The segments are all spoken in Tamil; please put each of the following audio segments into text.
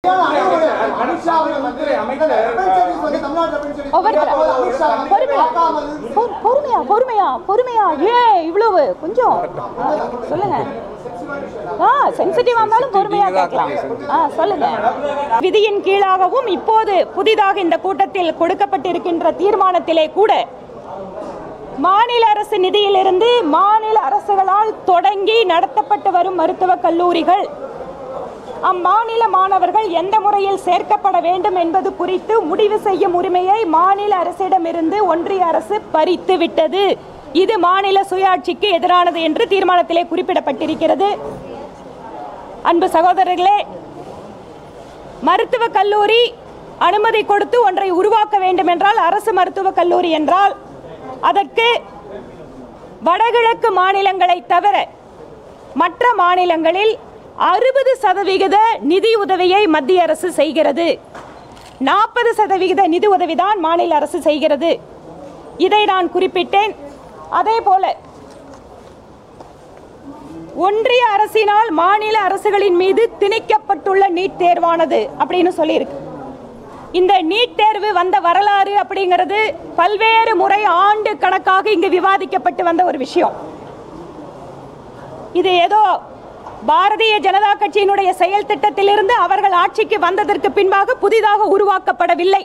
அமித்ஷா அவர்கள் வந்து அமைச்சர், வெப்பன் சர்வீஸ் வந்து தமிழ்நாட்டுல அப்படின்னு சொல்லி ஒவ்வொருத்தரா? அப்போது அமித்ஷா வந்து பொறுமையா பார்க்காமல் பொ- பொறுமையா பொறுமையா பொறுமையா ஏன் இவ்வளவு கொஞ்சம் ஆ, சொல்லுங்க ஆ சென்சிட்டிவா இருந்தாலும் பொறுமையா கேட்கலாம் ஆ சொல்லுங்க விதியின் கீழாகவும் இப்போது புதிதாக இந்த கூட்டத்தில் கொடுக்கப்பட்டிருக்கின்ற தீர்மானத்திலே கூட மாநில அரசு நிதியிலிருந்து மாநில அரசுகளால் தொடங்கி நடத்தப்பட்டு வரும் மருத்துவக் கல்லூரிகள் அம்மாநில மாணவர்கள் எந்த முறையில் சேர்க்கப்பட வேண்டும் என்பது குறித்து முடிவு செய்யும் உரிமையை மாநில அரசிடமிருந்து ஒன்றிய அரசு பறித்து விட்டது இது மாநில சுயாட்சிக்கு எதிரானது என்று தீர்மானத்திலே குறிப்பிடப்பட்டிருக்கிறது அன்பு சகோதரர்களே மருத்துவக் கல்லூரி அனுமதி கொடுத்து ஒன்றை உருவாக்க வேண்டும் என்றால் அரசு மருத்துவக் கல்லூரி என்றால் அதற்கு வடகிழக்கு மாநிலங்களை தவிர மற்ற மாநிலங்களில் அறுபது சதவிகித நிதி உதவியை மத்திய அரசு செய்கிறது நாற்பது சதவிகித நிதி உதவிதான் மாநில அரசு செய்கிறது இதை நான் குறிப்பிட்டேன் அதே போல ஒன்றிய அரசினால் மாநில அரசுகளின் மீது திணிக்கப்பட்டுள்ள நீட் தேர்வானது அப்படின்னு சொல்லியிருக்கு இந்த நீட் தேர்வு வந்த வரலாறு அப்படிங்கிறது பல்வேறு முறை ஆண்டு கணக்காக இங்கு விவாதிக்கப்பட்டு வந்த ஒரு விஷயம் இது ஏதோ பாரதிய ஜனதா கட்சியினுடைய செயல் திட்டத்திலிருந்து அவர்கள் ஆட்சிக்கு வந்ததற்கு பின்பாக புதிதாக உருவாக்கப்படவில்லை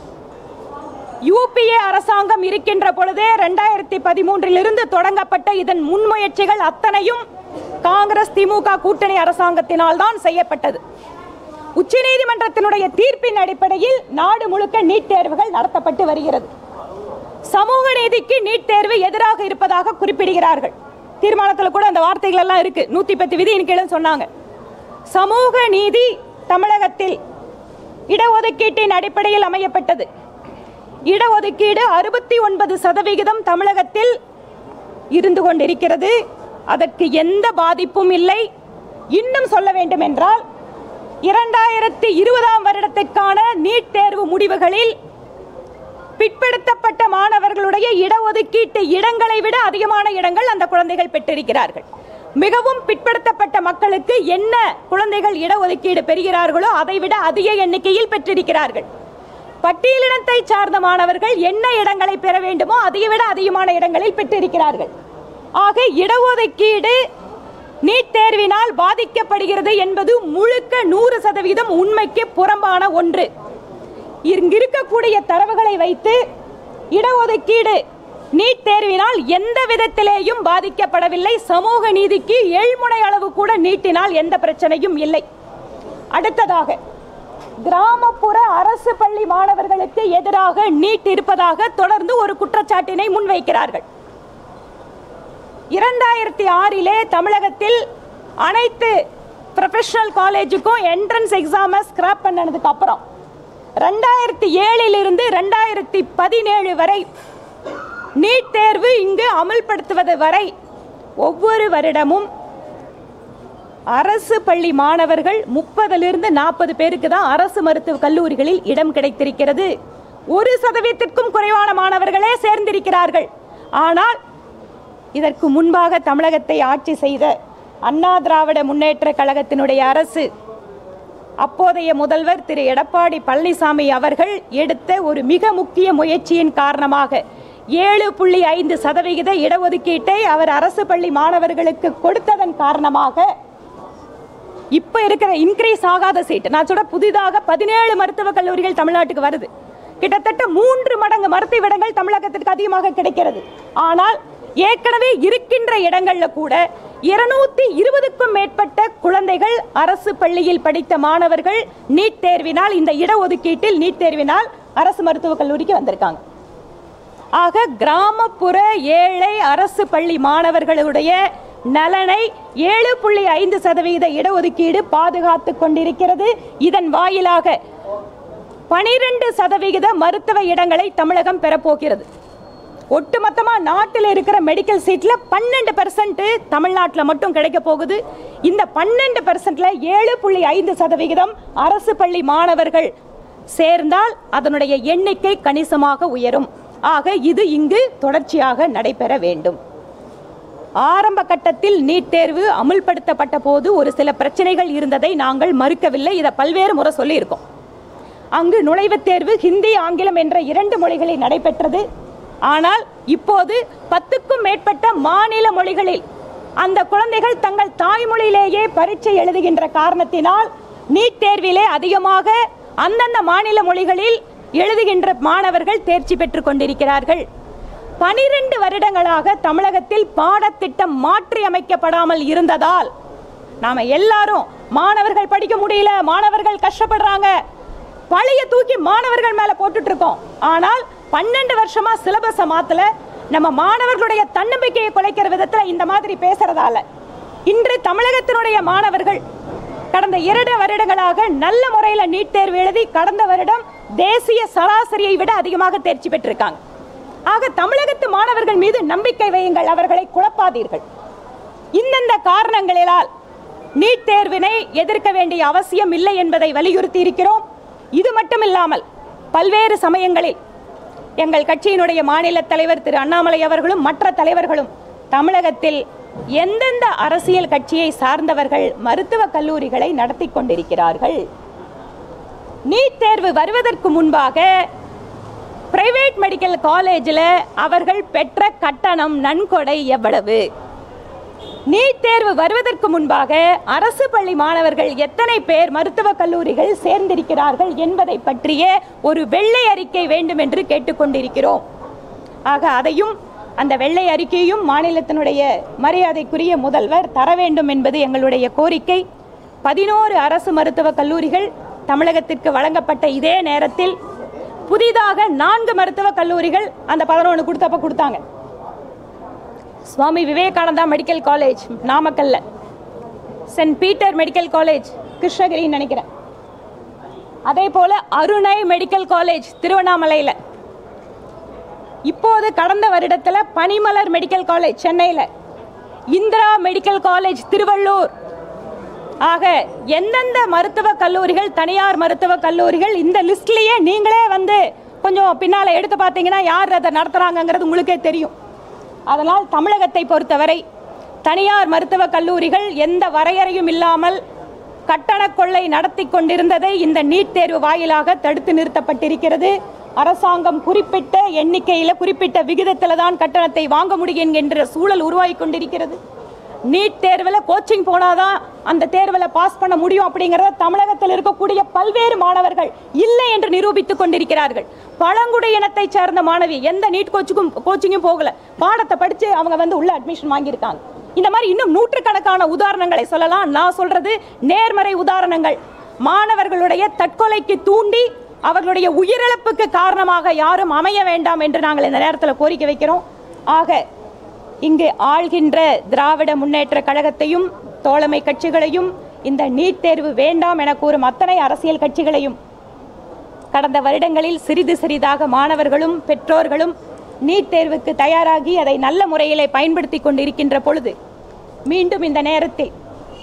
யூபிஏ அரசாங்கம் இருக்கின்ற பொழுதே ரெண்டாயிரத்தி பதிமூன்றிலிருந்து தொடங்கப்பட்ட இதன் முன்முயற்சிகள் அத்தனையும் காங்கிரஸ் திமுக கூட்டணி அரசாங்கத்தினால் தான் செய்யப்பட்டது உச்சநீதிமன்றத்தினுடைய தீர்ப்பின் அடிப்படையில் நாடு முழுக்க நீட் தேர்வுகள் நடத்தப்பட்டு வருகிறது சமூக நீதிக்கு நீட் தேர்வு எதிராக இருப்பதாக குறிப்பிடுகிறார்கள் தீர்மானத்தில் கூட அந்த வார்த்தைகள் எல்லாம் இருக்கு நூத்தி பத்து விதியின் கீழே சொன்னாங்க சமூக நீதி தமிழகத்தில் இடஒதுக்கீட்டின் அடிப்படையில் அமையப்பட்டது இடஒதுக்கீடு அறுபத்தி ஒன்பது சதவிகிதம் தமிழகத்தில் இருந்து கொண்டிருக்கிறது அதற்கு எந்த பாதிப்பும் இல்லை இன்னும் சொல்ல வேண்டும் என்றால் இரண்டாயிரத்தி இருபதாம் வருடத்திற்கான நீட் தேர்வு முடிவுகளில் பிற்படுத்தப்பட்ட மாணவர்களுடைய இடஒதுக்கீட்டு இடங்களை விட அதிகமான இடங்கள் அந்த குழந்தைகள் பெற்றிருக்கிறார்கள் மிகவும் பிற்படுத்தப்பட்ட மக்களுக்கு என்ன குழந்தைகள் இடஒதுக்கீடு பெறுகிறார்களோ அதை விட அதிக எண்ணிக்கையில் பெற்றிருக்கிறார்கள் பட்டியலினத்தை சார்ந்த மாணவர்கள் என்ன இடங்களை பெற வேண்டுமோ அதை விட அதிகமான இடங்களில் பெற்றிருக்கிறார்கள் ஆக இடஒதுக்கீடு நீட் தேர்வினால் பாதிக்கப்படுகிறது என்பது முழுக்க நூறு சதவீதம் உண்மைக்கு புறம்பான ஒன்று இங்கு இருக்கக்கூடிய தரவுகளை வைத்து இடஒதுக்கீடு நீட் தேர்வினால் எந்த விதத்திலேயும் பாதிக்கப்படவில்லை சமூக நீதிக்கு ஏழ்முனை அளவு கூட நீட்டினால் எந்த பிரச்சனையும் இல்லை அடுத்ததாக கிராமப்புற அரசு பள்ளி மாணவர்களுக்கு எதிராக நீட் இருப்பதாக தொடர்ந்து ஒரு குற்றச்சாட்டினை முன்வைக்கிறார்கள் இரண்டாயிரத்தி ஆறிலே தமிழகத்தில் அனைத்து ப்ரொஃபஷனல் காலேஜுக்கும் என்ட்ரன்ஸ் எக்ஸாமை ஸ்கிராப் பண்ணதுக்கு அப்புறம் ரெண்டாயிரத்தி ஏழிலிருந்து ரெண்டாயிரத்தி பதினேழு வரை நீட் தேர்வு இங்கு அமல்படுத்துவது வரை ஒவ்வொரு வருடமும் அரசு பள்ளி மாணவர்கள் முப்பதிலிருந்து நாற்பது பேருக்கு தான் அரசு மருத்துவ கல்லூரிகளில் இடம் கிடைத்திருக்கிறது ஒரு சதவீதத்திற்கும் குறைவான மாணவர்களே சேர்ந்திருக்கிறார்கள் ஆனால் இதற்கு முன்பாக தமிழகத்தை ஆட்சி செய்த அண்ணா திராவிட முன்னேற்ற கழகத்தினுடைய அரசு அப்போதைய முதல்வர் திரு எடப்பாடி பழனிசாமி அவர்கள் எடுத்த ஒரு மிக முக்கிய முயற்சியின் காரணமாக ஏழு புள்ளி ஐந்து சதவிகித இடஒதுக்கீட்டை அவர் அரசு பள்ளி மாணவர்களுக்கு கொடுத்ததன் காரணமாக இப்ப இருக்கிற இன்க்ரீஸ் ஆகாத சீட் நான் சொல்ற புதிதாக பதினேழு மருத்துவக் கல்லூரிகள் தமிழ்நாட்டுக்கு வருது கிட்டத்தட்ட மூன்று மடங்கு மருத்துவ இடங்கள் தமிழகத்திற்கு அதிகமாக கிடைக்கிறது ஆனால் ஏற்கனவே இருக்கின்ற இடங்கள்ல கூட இருநூத்தி இருபதுக்கும் மேற்பட்ட குழந்தைகள் அரசு பள்ளியில் படித்த மாணவர்கள் நீட் தேர்வினால் இந்த இடஒதுக்கீட்டில் நீட் தேர்வினால் அரசு மருத்துவக் கல்லூரிக்கு வந்திருக்காங்க ஆக கிராமப்புற ஏழை அரசு பள்ளி மாணவர்களுடைய நலனை ஏழு புள்ளி ஐந்து சதவீத இடஒதுக்கீடு பாதுகாத்துக் கொண்டிருக்கிறது இதன் வாயிலாக பனிரெண்டு சதவிகித மருத்துவ இடங்களை தமிழகம் பெறப்போகிறது ஒட்டுமொத்தமா நாட்டில் இருக்கிற மெடிக்கல் சீட்ல பன்னெண்டு பெர்சன்ட் தமிழ்நாட்டில் மட்டும் கிடைக்க போகுது இந்த பன்னெண்டு பெர்சன்ட்ல ஏழு புள்ளி ஐந்து சதவிகிதம் அரசு பள்ளி மாணவர்கள் சேர்ந்தால் அதனுடைய எண்ணிக்கை கணிசமாக உயரும் ஆக இது இங்கு தொடர்ச்சியாக நடைபெற வேண்டும் ஆரம்ப கட்டத்தில் நீட் தேர்வு அமுல்படுத்தப்பட்ட போது ஒரு சில பிரச்சனைகள் இருந்ததை நாங்கள் மறுக்கவில்லை இதை பல்வேறு முறை சொல்லியிருக்கோம் அங்கு நுழைவுத் தேர்வு ஹிந்தி ஆங்கிலம் என்ற இரண்டு மொழிகளில் நடைபெற்றது ஆனால் இப்போது பத்துக்கும் மேற்பட்ட மாநில மொழிகளில் அந்த குழந்தைகள் தங்கள் தாய்மொழியிலேயே பரீட்சை எழுதுகின்ற காரணத்தினால் நீட் தேர்விலே அதிகமாக அந்தந்த மாநில மொழிகளில் எழுதுகின்ற மாணவர்கள் தேர்ச்சி பெற்றுக் கொண்டிருக்கிறார்கள் பனிரெண்டு வருடங்களாக தமிழகத்தில் பாடத்திட்டம் மாற்றி அமைக்கப்படாமல் இருந்ததால் நாம எல்லாரும் மாணவர்கள் படிக்க முடியல மாணவர்கள் கஷ்டப்படுறாங்க பழைய தூக்கி மாணவர்கள் மேல போட்டுட்டு இருக்கோம் ஆனால் பன்னெண்டு வருஷமா சிலபஸை மாத்தல நம்ம மாணவர்களுடைய தன்னம்பிக்கையை குலைக்கிற விதத்துல இந்த மாதிரி பேசுறதால இன்று தமிழகத்தினுடைய மாணவர்கள் கடந்த இரண்டு வருடங்களாக நல்ல முறையில் நீட் தேர்வு எழுதி கடந்த வருடம் தேசிய சராசரியை விட அதிகமாக தேர்ச்சி பெற்றிருக்காங்க ஆக தமிழகத்து மாணவர்கள் மீது நம்பிக்கை வையுங்கள் அவர்களை குழப்பாதீர்கள் இந்தந்த காரணங்களினால் நீட் தேர்வினை எதிர்க்க வேண்டிய அவசியம் இல்லை என்பதை வலியுறுத்தி இருக்கிறோம் இது மட்டுமில்லாமல் பல்வேறு சமயங்களில் எங்கள் கட்சியினுடைய மாநில தலைவர் திரு அண்ணாமலை அவர்களும் மற்ற தலைவர்களும் தமிழகத்தில் எந்தெந்த அரசியல் கட்சியை சார்ந்தவர்கள் மருத்துவக் கல்லூரிகளை நடத்தி கொண்டிருக்கிறார்கள் நீட் தேர்வு வருவதற்கு முன்பாக பிரைவேட் மெடிக்கல் காலேஜில் அவர்கள் பெற்ற கட்டணம் நன்கொடை எவ்வளவு நீட் தேர்வு வருவதற்கு முன்பாக அரசு பள்ளி மாணவர்கள் எத்தனை பேர் மருத்துவக் கல்லூரிகள் சேர்ந்திருக்கிறார்கள் என்பதை பற்றிய ஒரு வெள்ளை அறிக்கை வேண்டும் என்று கேட்டுக்கொண்டிருக்கிறோம் ஆக அதையும் அந்த வெள்ளை அறிக்கையும் மாநிலத்தினுடைய மரியாதைக்குரிய முதல்வர் தர வேண்டும் என்பது எங்களுடைய கோரிக்கை பதினோரு அரசு மருத்துவக் கல்லூரிகள் தமிழகத்திற்கு வழங்கப்பட்ட இதே நேரத்தில் புதிதாக நான்கு மருத்துவக் கல்லூரிகள் அந்த பதினொன்று கொடுத்தப்ப கொடுத்தாங்க சுவாமி விவேகானந்தா மெடிக்கல் காலேஜ் நாமக்கல்ல சென்ட் பீட்டர் மெடிக்கல் காலேஜ் கிருஷ்ணகிரின்னு நினைக்கிறேன் அதே போல அருணை மெடிக்கல் காலேஜ் திருவண்ணாமலையில் இப்போது கடந்த வருடத்தில் பனிமலர் மெடிக்கல் காலேஜ் சென்னையில் இந்திரா மெடிக்கல் காலேஜ் திருவள்ளூர் ஆக எந்தெந்த மருத்துவக் கல்லூரிகள் தனியார் மருத்துவக் கல்லூரிகள் இந்த லிஸ்ட்லயே நீங்களே வந்து கொஞ்சம் பின்னால எடுத்து பார்த்தீங்கன்னா யார் அதை நடத்துறாங்கங்கிறது உங்களுக்கே தெரியும் அதனால் தமிழகத்தை பொறுத்தவரை தனியார் மருத்துவக் கல்லூரிகள் எந்த வரையறையும் இல்லாமல் கட்டண கொள்ளை நடத்தி கொண்டிருந்ததை இந்த நீட் தேர்வு வாயிலாக தடுத்து நிறுத்தப்பட்டிருக்கிறது அரசாங்கம் குறிப்பிட்ட எண்ணிக்கையில் குறிப்பிட்ட விகிதத்தில் தான் கட்டணத்தை வாங்க முடியும் என்கின்ற சூழல் உருவாகி கொண்டிருக்கிறது நீட் தேர்வில் கோச்சிங் போனாதான் அந்த தேர்வில் பாஸ் பண்ண முடியும் அப்படிங்கிறத தமிழகத்தில் இருக்கக்கூடிய பல்வேறு மாணவர்கள் இல்லை என்று நிரூபித்துக் கொண்டிருக்கிறார்கள் பழங்குடி இனத்தை சேர்ந்த மாணவி எந்த நீட் கோச்சுக்கும் கோச்சிங்கும் போகல பாடத்தை படிச்சு அவங்க வந்து உள்ள அட்மிஷன் வாங்கியிருக்காங்க இந்த மாதிரி இன்னும் நூற்றுக்கணக்கான உதாரணங்களை சொல்லலாம் நான் சொல்றது நேர்மறை உதாரணங்கள் மாணவர்களுடைய தற்கொலைக்கு தூண்டி அவர்களுடைய உயிரிழப்புக்கு காரணமாக யாரும் அமைய வேண்டாம் என்று நாங்கள் இந்த நேரத்தில் கோரிக்கை வைக்கிறோம் ஆக இங்கு ஆள்கின்ற திராவிட முன்னேற்ற கழகத்தையும் தோழமை கட்சிகளையும் இந்த நீட் தேர்வு வேண்டாம் என கூறும் அத்தனை அரசியல் கட்சிகளையும் கடந்த வருடங்களில் சிறிது சிறிதாக மாணவர்களும் பெற்றோர்களும் நீட் தேர்வுக்கு தயாராகி அதை நல்ல முறையிலே பயன்படுத்தி கொண்டிருக்கின்ற பொழுது மீண்டும் இந்த நேரத்தில்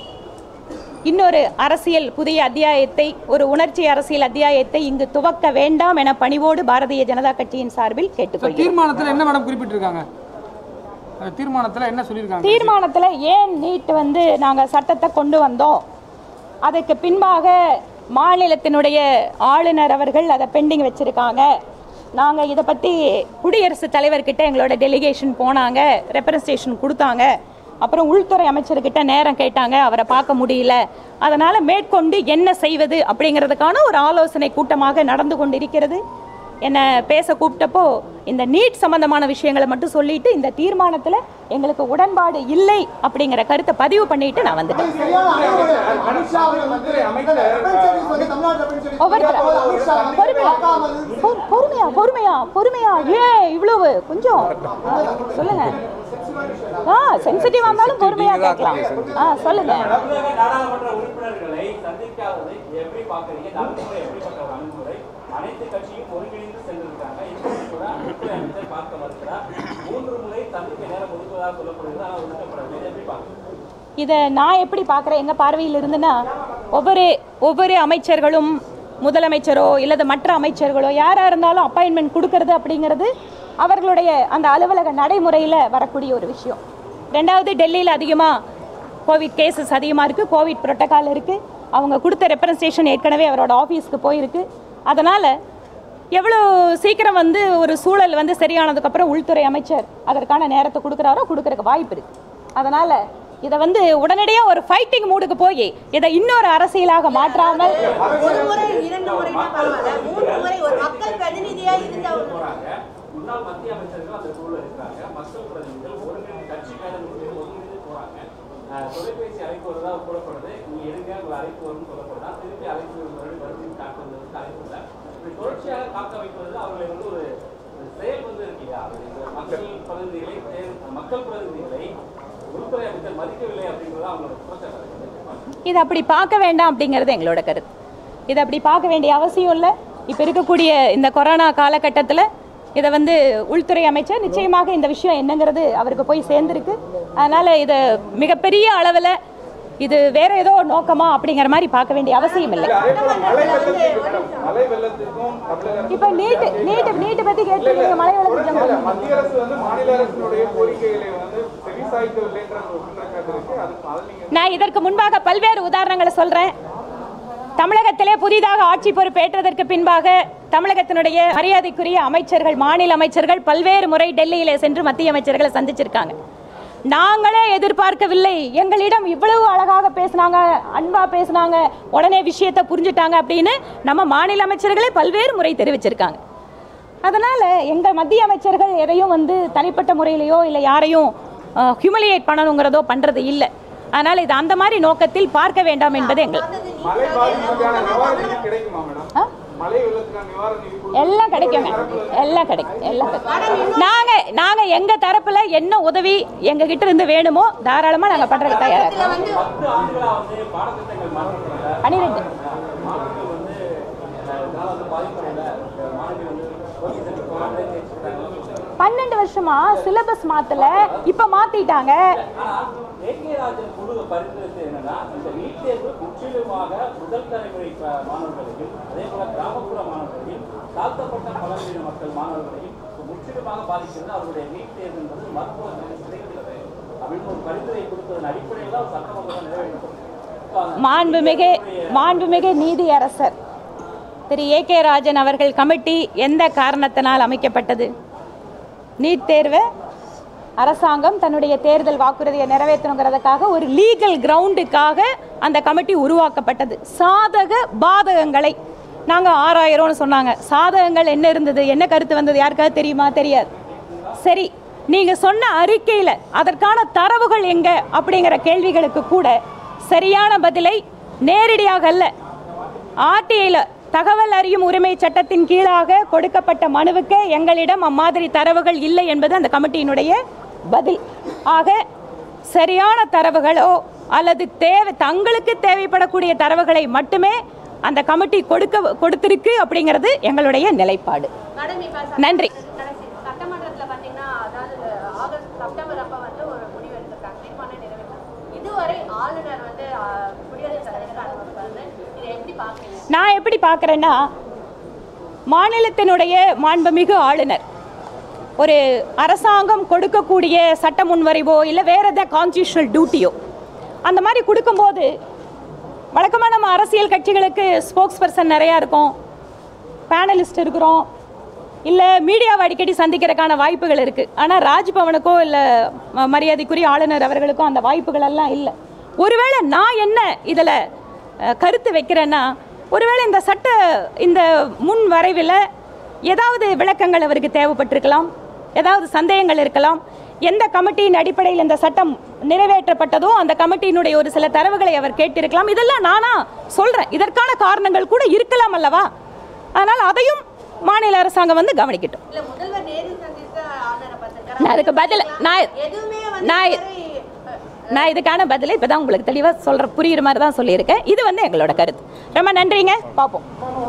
இன்னொரு அரசியல் புதிய அத்தியாயத்தை ஒரு உணர்ச்சி அரசியல் அத்தியாயத்தை இங்கு துவக்க வேண்டாம் என பணிவோடு பாரதிய ஜனதா கட்சியின் சார்பில் கேட்டுக்கொள்கிறேன் தீர்மானத்தில் என்ன மேடம் குறிப்பிட்டிருக்காங்க அந்த தீர்மானத்தில் என்ன சொல்லியிருக்காங்க தீர்மானத்தில் ஏன் நீட் வந்து நாங்கள் சட்டத்தை கொண்டு வந்தோம் அதுக்கு பின்பாக மாநிலத்தினுடைய ஆளுநர் அவர்கள் அதை பெண்டிங் வச்சுருக்காங்க நாங்கள் இதை பற்றி குடியரசுத் தலைவர்கிட்ட எங்களோட டெலிகேஷன் போனாங்க ரெப்ரசன்டேஷன் கொடுத்தாங்க அப்புறம் உள்துறை அமைச்சர்கிட்ட நேரம் கேட்டாங்க அவரை பார்க்க முடியல அதனால் மேற்கொண்டு என்ன செய்வது அப்படிங்கிறதுக்கான ஒரு ஆலோசனை கூட்டமாக நடந்து கொண்டிருக்கிறது என்னை பேச கூப்பிட்டப்போ இந்த நீட் சம்பந்தமான விஷயங்களை மட்டும் சொல்லிட்டு இந்த தீர்மானத்தில் எங்களுக்கு உடன்பாடு இல்லை அப்படிங்கிற கருத்தை பதிவு பண்ணிட்டு நான் வந்துட்டேன் சரியான அணுகுமுறை. அமித்ஷா அவர்கள் வந்து வெப்பன் சர்வீஸ் வந்து தமிழ்நாட்டுல வெப்பன் சர்வீஸ் ஒவ்வொருத்தரா. அப்போது அமித்ஷா வந்து பொறுமையா பார்க்காமல் பொறு- பொறுமையா பொறுமையா பொறுமையா ஏன் இவ்வளவு கொஞ்சம் ஆ, சொல்லுங்க ஆ சென்சிட்டிவா இருந்தாலும் பொறுமையா கேட்கலாம் ஆ சொல்லுங்க தமிழக நாடாளுமன்ற உறுப்பினர்களை சந்திக்காததை எப்படி பார்க்கறீங்க இந்த அணுகுமுறை எப்படிப்பட்ட ஒரு அணுகுமுறை அனைத்து கட்சியும் ஒருங்கிணைந்து சென்றிருக்காங்க இப்போது கூட உள்துறை அமைச்சர் பார்க்க மறுக்கிறார் மூன்று முறை சந்திக்க நேரம் ஒதுக்குவதாக சொல்லப்படுகிறது ஆனால் ஒதுக்கப்படவில்லை இதை எப்படி பார்க்கணும் இதை நான் எப்படி பார்க்குறேன் எங்கள் பார்வையில் இருந்துன்னா ஒவ்வொரு ஒவ்வொரு அமைச்சர்களும் முதலமைச்சரோ இல்லது மற்ற அமைச்சர்களோ யாராக இருந்தாலும் அப்பாயின்மெண்ட் கொடுக்கறது அப்படிங்கிறது அவர்களுடைய அந்த அலுவலக நடைமுறையில் வரக்கூடிய ஒரு விஷயம் ரெண்டாவது டெல்லியில் அதிகமாக கோவிட் கேசஸ் அதிகமாக இருக்குது கோவிட் புரோட்டோகால் இருக்குது அவங்க கொடுத்த ரெப்ரசன்டேஷன் ஏற்கனவே அவரோட ஆஃபீஸ்க்கு போயிருக்கு அதனால் எவ்வளோ சீக்கிரம் வந்து ஒரு சூழல் வந்து சரியானதுக்கப்புறம் உள்துறை அமைச்சர் அதற்கான நேரத்தை கொடுக்குறாரோ கொடுக்கறதுக்கு வாய்ப்பு இருக்குது அதனால் இதை வந்து உடனடியாக ஒரு ஃபைட்டிங் மூடுக்கு போய் இதை இன்னொரு அரசியலாக மாற்றாமல் ஒரு முறை இரண்டு முறைனா பரவாயில்ல மூன்று முறை ஒரு மக்கள் பிரதிநிதியா இருந்தவங்க போறாங்க முன்னாள் மத்திய அமைச்சர்கள் அந்த குழுல இருக்காங்க மக்கள் பிரதிநிதிகள் ஒருங்கிணைந்து கட்சி மேடம் ஒருங்கிணைந்து போறாங்க அஹ், தொலைபேசி அழைப்பு வருதா கூறப்படுது நீ எடுங்க உங்களை அழைப்பு வரும்னு சொல்லப்படுதா திருப்பி அழைப்பு மறுபடியும் மறுபடியும் காக்க வந்தது அழைப்பு இல்லை இப்படி தொடர்ச்சியாக காக்க வைப்பது அவர்களை வந்து ஒரு ஒரு செயல் வந்து இருக்கு இல்லையா இந்த மக்கள் பிரதிநிதிகளை தேர்- மக்கள் பிரதிநிதிகளை உள்துறை அமைச்சர் மதிக்கவில்லை அப்படிங்கிறது அவங்களோட குற்றச்சாட்டு இதை அப்படி பார்க்க வேண்டாம் அப்படிங்கிறது எங்களோட கருத்து இதை அப்படி பார்க்க வேண்டிய அவசியம் இல்லை இப்போ இருக்கக்கூடிய இந்த கொரோனா காலகட்டத்தில் இதை வந்து உள்துறை அமைச்சர் நிச்சயமாக இந்த விஷயம் என்னங்கிறது அவருக்கு போய் சேர்ந்துருக்கு அதனால் இதை மிகப்பெரிய அளவில் இது வேற ஏதோ நோக்கமா அப்படிங்கிற மாதிரி பார்க்க வேண்டிய அவசியம் இல்லை அதே போல மழை வெள்ளத்துக்கு மேடம், மழை வெள்ளத்துக்கும் தமிழக அரசு இப்போ நீட்டு நீட்டு நீட்டு பற்றி கேட்டுருக்கீங்க மழை இல்ல, வெள்ளத்துக்கு மத்திய அரசு வந்து மாநில அரசினுடைய கோரிக்கைகளை வந்து செவிசாய்க்கவில்லைன்ற ஒரு குற்றச்சாட்டு இருக்கு அது அதை நீங்க நான் இதற்கு முன்பாக பல்வேறு உதாரணங்களை சொல்றேன் தமிழகத்திலே புதிதாக ஆட்சி பொறுப்பேற்றதற்கு பின்பாக தமிழகத்தினுடைய மரியாதைக்குரிய அமைச்சர்கள் மாநில அமைச்சர்கள் பல்வேறு முறை டெல்லியிலே சென்று மத்திய அமைச்சர்களை சந்திச்சிருக்காங்க நாங்களே எதிர்பார்க்கவில்லை எங்களிடம் இவ்வளவு அழகாக பேசினாங்க அன்பா பேசினாங்க உடனே விஷயத்தை புரிஞ்சுட்டாங்க அப்படின்னு நம்ம மாநில அமைச்சர்களே பல்வேறு முறை தெரிவிச்சிருக்காங்க அதனால் எங்கள் மத்திய அமைச்சர்கள் எதையும் வந்து தனிப்பட்ட முறையிலையோ இல்லை யாரையும் ஹியூமிலியேட் பண்ணணுங்கிறதோ பண்ணுறது இல்லை அதனால் இது அந்த மாதிரி நோக்கத்தில் பார்க்க வேண்டாம் என்பது எங்கள் மழை பாதிப்புக்கான நிவாரண நிதி கிடைக்குமா மேடம் ஆ? மழை வெள்ளத்துக்கான நிவாரண நிதி கொடுக்க- எல்லாம் கிடைக்குங்க எல்லாம் கிடைக்கும் எல்லாம் கிடைக்கும் நாங்க நாங்க எங்க தரப்புல என்ன உதவி எங்க கிட்ட இருந்து வேணுமோ தாராளமா நாங்க பண்றதுக்கு தயாரா இருக்கோம் வந்து பத்து ஆண்டுகளா வந்து பாடத்திட்டங்கள் மாற்றப்படல பன்னிரெண்டு மாணவர்கள் வந்து அஹ், இதனால வந்து பாதிப்படையில மாணவிகள் வந்து கோச்சிங் சென்டர் போறாங்களே தேய்ச்சிக்கிறாங்க பன்னெண்டு வருஷமா சிலபஸ் மாத்தல இப்ப மாத்திட்டாங்க ஆனா ஏகே ராஜன் குழு பரிந்துரைத்து என்னன்னா இந்த நீட் தேர்வு முற்றிலுமாக முதல் தலைமுறை ப- மாணவர்களையும் அதே போல கிராமப்புற மாணவர்களையும் தாழ்த்தப்பட்ட பழங்குடியின மக்கள் மாணவர்களையும் முற்றிலுமாக பாதிக்கிறது அவருடைய நீட் தேர்வு என்பது மருத்துவ கிடைக்கிறது அப்படின்னு ஒரு பரிந்துரை கொடுத்ததன் அடிப்படையில் தான் சட்டமன்றம் நிறைவேற்றப்பட்டது மாண்புமிகு மாண்புமிகு நீதியரசர் திரு ஏ கே ராஜன் அவர்கள் கமிட்டி எந்த காரணத்தினால் அமைக்கப்பட்டது நீட் தேர்வை அரசாங்கம் தன்னுடைய தேர்தல் வாக்குறுதியை நிறைவேற்றணுங்கிறதுக்காக ஒரு லீகல் கிரவுண்டுக்காக அந்த கமிட்டி உருவாக்கப்பட்டது சாதக பாதகங்களை நாங்கள் ஆறாயிரம்னு சொன்னாங்க சாதகங்கள் என்ன இருந்தது என்ன கருத்து வந்தது யாருக்காவது தெரியுமா தெரியாது சரி நீங்கள் சொன்ன அறிக்கையில் அதற்கான தரவுகள் எங்க அப்படிங்கிற கேள்விகளுக்கு கூட சரியான பதிலை நேரடியாக அல்ல ஆர்டிஐயில் தகவல் அறியும் உரிமை சட்டத்தின் கீழாக கொடுக்கப்பட்ட மனுவுக்கு எங்களிடம் அம்மாதிரி தரவுகள் இல்லை என்பது அந்த கமிட்டியினுடைய பதில் ஆக சரியான தரவுகளோ அல்லது தேவை தங்களுக்கு தேவைப்படக்கூடிய தரவுகளை மட்டுமே அந்த கமிட்டி கொடுக்க கொடுத்திருக்கு அப்படிங்கிறது எங்களுடைய நிலைப்பாடு மேடம் இப்ப நன்றி. கடைசி சட்டமன்றத்துல பாத்தீங்கன்னா அதாவது ஆகஸ்ட் செப்டம்பர் அப்ப வந்து ஒரு முடிவு எடுத்திருக்காங்க தீர்மானம் நிறைவேற்றாங்க இதுவரை ஆளுநர் வந்து ஆஹ், குடியரசுத் தலைவர் அனுமதிப்பாரு இதை எப்படி பாக்குறீங்க நான் எப்படி பார்க்குறேன்னா மாநிலத்தினுடைய மாண்புமிகு ஆளுநர் ஒரு அரசாங்கம் கொடுக்கக்கூடிய சட்ட முன்வரைவோ இல்லை வேற எதாவது கான்ஸ்டியூஷனல் டியூட்டியோ அந்த மாதிரி கொடுக்கும்போது வழக்கமாக நம்ம அரசியல் கட்சிகளுக்கு ஸ்போக்ஸ் பர்சன் நிறையா இருக்கும் பேனலிஸ்ட் இருக்கிறோம் இல்லை மீடியாவை அடிக்கடி சந்திக்கிறதுக்கான வாய்ப்புகள் இருக்குது ஆனால் ராஜ்பவனுக்கோ இல்லை ம- மரியாதைக்குரிய ஆளுநர் அவர்களுக்கும் அந்த வாய்ப்புகள் எல்லாம் இல்லை ஒருவேளை நான் என்ன இதில் கருத்து வைக்கிறேன்னா ஒருவேளை இந்த சட்ட இந்த முன் வரைவில் ஏதாவது விளக்கங்கள் அவருக்கு தேவைப்பட்டிருக்கலாம் ஏதாவது சந்தேகங்கள் இருக்கலாம் எந்த கமிட்டியின் அடிப்படையில் இந்த சட்டம் நிறைவேற்றப்பட்டதோ அந்த கமிட்டியினுடைய ஒரு சில தரவுகளை அவர் கேட்டிருக்கலாம் இதெல்லாம் நானா சொல்றேன் இதற்கான காரணங்கள் கூட இருக்கலாம் அல்லவா அதனால் அதையும் மாநில அரசாங்கம் வந்து கவனிக்கட்டும் இல்ல முதல்வர் நேரில் சந்தித்து ஆளுநரை பார்த்திருக்காரு. நான் அதுக்கு பதில் நான் எதுவுமே வந்து நான் இதுவரை, அஹ், நான் இதுக்கான பதிலை இப்போ தான் உங்களுக்கு தெளிவாக சொல்கிற புரியுற மாதிரி தான் சொல்லியிருக்கேன் இது வந்து எங்களோட கருத்து ரொம்ப நன்றிங்க பார்ப்போம்